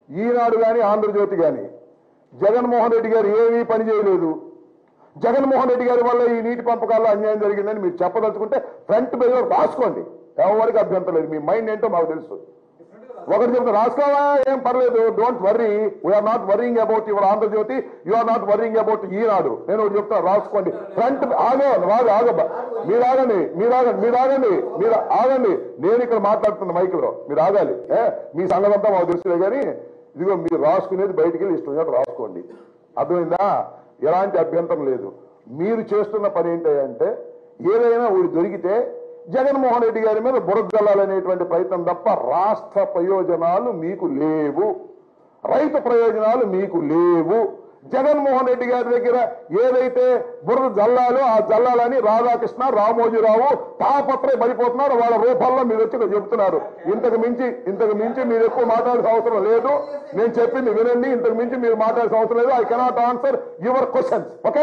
ఈనాడు కానీ ఆంధ్రజ్యోతి కానీ జగన్మోహన్ రెడ్డి గారు ఏమీ పని చేయలేదు జగన్మోహన్ రెడ్డి గారి వల్ల ఈ నీటి పంపకాల్లో అన్యాయం జరిగిందని మీరు చెప్పదలుచుకుంటే ఫ్రంట్ పేజ్ రాసుకోండి ఎవరికి అభ్యంతరం లేదు మీ మైండ్ ఏంటో మాకు తెలుసు ఒకటి చెప్తా రాసుకోవా ఏం పర్లేదు don't worry we are not worrying about your Andhra Jyothi you are not worrying about Eenadu నేను ఒకటి చెప్తాను రాసుకోండి ఫ్రంట్ ఆగో ఆగు ఆగబ్బా మీరు ఆగండి మీరు ఆగండి మీరు ఆగండి మీరు ఆగండి నేను ఇక్కడ మాట్లాడుతున్న మైక్లో మీరు ఆగాలి ఏ మీ సంగతంతా మాకు తెలుసులే కానీ ఇదిగో మీరు రాసుకునేది బయటికి వెళ్ళి ఇష్టం ఉన్నట్టు రాసుకోండి అర్థమైందా ఎలాంటి అభ్యంతరం లేదు మీరు చేస్తున్న పని ఏంటంటే ఏదైనా ఊరి దొరికితే జగన్మోహన్ రెడ్డి గారి మీద బురదల్లాలనేటువంటి ప్రయత్నం తప్ప రాష్ట్ర ప్రయోజనాలు మీకు లేవు రైతు ప్రయోజనాలు మీకు లేవు జగన్మోహన్ రెడ్డి గారి దగ్గర ఏదైతే బురద జల్లాలో ఆ జల్లాలని రాధాకృష్ణ రామోజీరావు తాపత్రయ పడిపోతున్నారు వాళ్ళ రూపాల్లో మీరు వచ్చి ఇక్కడ చెప్తున్నారు ఇంతకు మించి ఇంతకు మించి మీరు ఎక్కువ మాట్లాడాల్సిన అవసరం లేదు నేను చెప్పింది వినండి ఇంతకు మించి మీరు మాట్లాడాల్సిన అవసరం లేదు I cannot answer your questions okay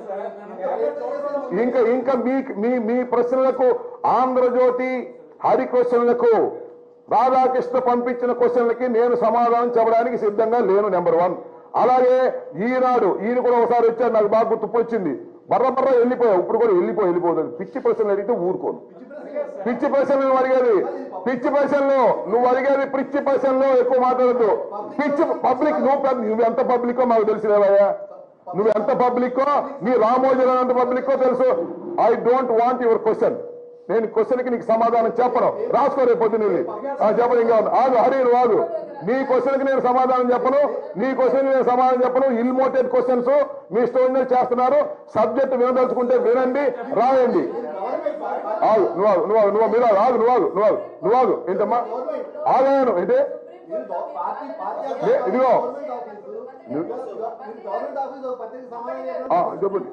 ఇంకా ఇంకా మీ మీ మీ ప్రశ్నలకు ఆంధ్రజ్యోతి హరి క్వశ్చన్లకు రాధాకృష్ణ పంపించిన క్వశ్చన్లకి నేను సమాధానం చెప్పడానికి సిద్ధంగా లేను నెంబర్ వన్ అలాగే ఈనాడు ఈయన కూడా ఒకసారి వచ్చారు నాకు బాగా గుర్తుపు వచ్చింది బర్ర బర్ర వెళ్ళిపోయావు ఇప్పుడు కూడా వెళ్ళిపో వెళ్ళిపోతుంది పిచ్చి ప్రశ్నలు అడిగితే ఊరుకోను పిచ్చి ప్రశ్నలు నువ్వు అడిగేది పిచ్చి ప్రశ్నలు నువ్వు అడిగేది పిచ్చి ప్రశ్నలు ఎక్కువ మాట్లాడద్దు పిచ్చి పబ్లిక్ నువ్వు పెద్ద- నువ్వు ఎంత పబ్లికో మాకు తెలిసిలేవయ్యా నువ్వు ఎంత పబ్లికో నీ రామోజీరావు ఎంత పబ్లికో తెలుసు I don't want your question నేను క్వశ్చన్ కి నీకు సమాధానం చెప్పను రాసుకో రేపు పొద్దున్న వెళ్ళి. ఆ, చెప్పను ఇంకా ఉంది. ఆగు హరి నువ్వు ఆగు నీ క్వశ్చన్ కి నేను సమాధానం చెప్పను నీ క్వశ్చన్ కి నేను సమాధానం చెప్పను ఇల్మోటెడ్ క్వశ్చన్స్ మీ స్టోరీ చేస్తున్నారు సబ్జెక్ట్ వినదలుచుకుంటే వినండి రాయండి ఆగు నువ్వు ఆగు నువ్వు ఆగు నువ్వు మీరు ఆగు ఆగు నువ్వు ఆగు నువ్వు ఆగు నువ్వు ఆగు ఏంటమ్మా ఆగాను ఏంటి ఏ, ఇదిగో గవర్నమెంట్ ఆఫీసు నువ్వు- గవర్నమెంట్ ఆఫీసు పత్రిక సమావేశం ఆ, చెప్పండి